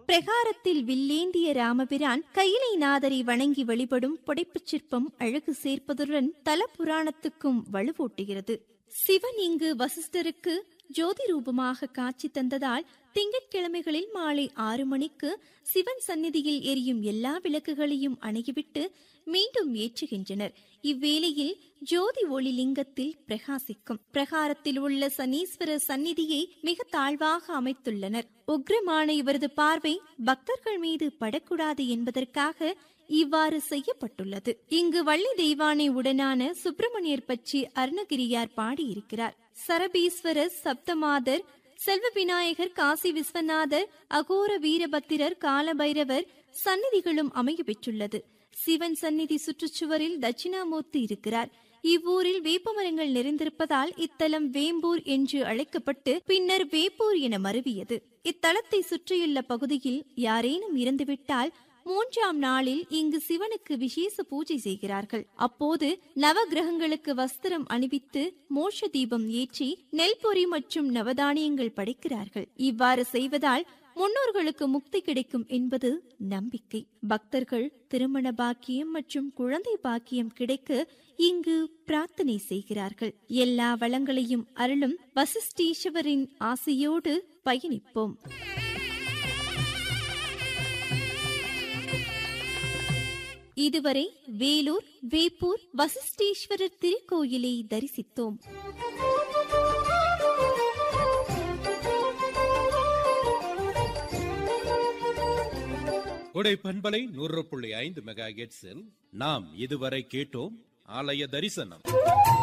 பிரகாரத்தில் வில்லேந்திய ராமபிரான் கையிலை நாதரை வணங்கி வழிபடும் புடைப்புச் சிற்பம் அழகு சேர்ப்பதுடன் தல புராணத்துக்கும் வலுவூட்டுகிறது சிவன் இங்கு வசிஷ்டருக்கு ஜோதி ரூபமாக காட்சி தந்ததால் திங்கட்கிழமைகளில் மாலை ஆறு மணிக்கு சிவன் சந்நிதியில் எரியும் எல்லா விளக்குகளையும் அணைகிவிட்டு மீண்டும் ஏற்றுகின்றனர் இவ்வேளையில் ஜோதி ஒளி லிங்கத்தில் பிரகாசிக்கும் பிரகாரத்தில் உள்ள சனீஸ்வரர் சந்நிதியை மிக தாழ்வாக அமைத்துள்ளனர் உக்ரமான இவரது பார்வை பக்தர்கள் மீது படக்கூடாது என்பதற்காக இவ்வாறு செய்யப்பட்டுள்ளது இங்கு வள்ளி தெய்வானை உடனான சுப்பிரமணியர் பற்றி அருணகிரியார் பாடியிருக்கிறார் சரபீஸ்வரர் சப்தமாதர் செல்வ விநாயகர் காசி விஸ்வநாதர் அகோர வீரபத்திரர் காலபைரவர் சந்நிதிகளும் அமைய பெற்றுள்ளது சிவன் சந்நிதி சுற்றுச்சுவரில் தட்சிணாமூர்த்தி இருக்கிறார் இவ்வூரில் வேப்பமரங்கள் நிறைந்திருப்பதால் இத்தலம் வேம்பூர் என்று அழைக்கப்பட்டு பின்னர் வேப்பூர் என மருவியது இத்தலத்தை சுற்றியுள்ள பகுதியில் யாரேனும் இறந்துவிட்டால் மூன்றாம் நாளில் இங்கு சிவனுக்கு விசேஷ பூஜை செய்கிறார்கள் அப்போது நவகிரகங்களுக்கு வஸ்திரம் அணிவித்து மோஷ தீபம் ஏற்றி நெல் பொரி மற்றும் நவதானியங்கள் படைக்கிறார்கள் இவ்வாறு செய்வதால் முன்னோர்களுக்கு முக்தி கிடைக்கும் என்பது நம்பிக்கை பக்தர்கள் திருமண பாக்கியம் மற்றும் குழந்தை பாக்கியம் கிடைக்க இங்கு பிரார்த்தனை செய்கிறார்கள் எல்லா வளங்களையும் அருளும் வசிஷ்டீஸ்வரின் ஆசையோடு பயணிப்போம் இதுவரை வேலூர் வேப்பூர் வசிஷ்டேஸ்வரர் திருக்கோயிலை தரிசித்தோம் கொடை பண்பலை நூறு புள்ளி ஐந்து மெகா நாம் இதுவரை கேட்டோம் ஆலய தரிசனம்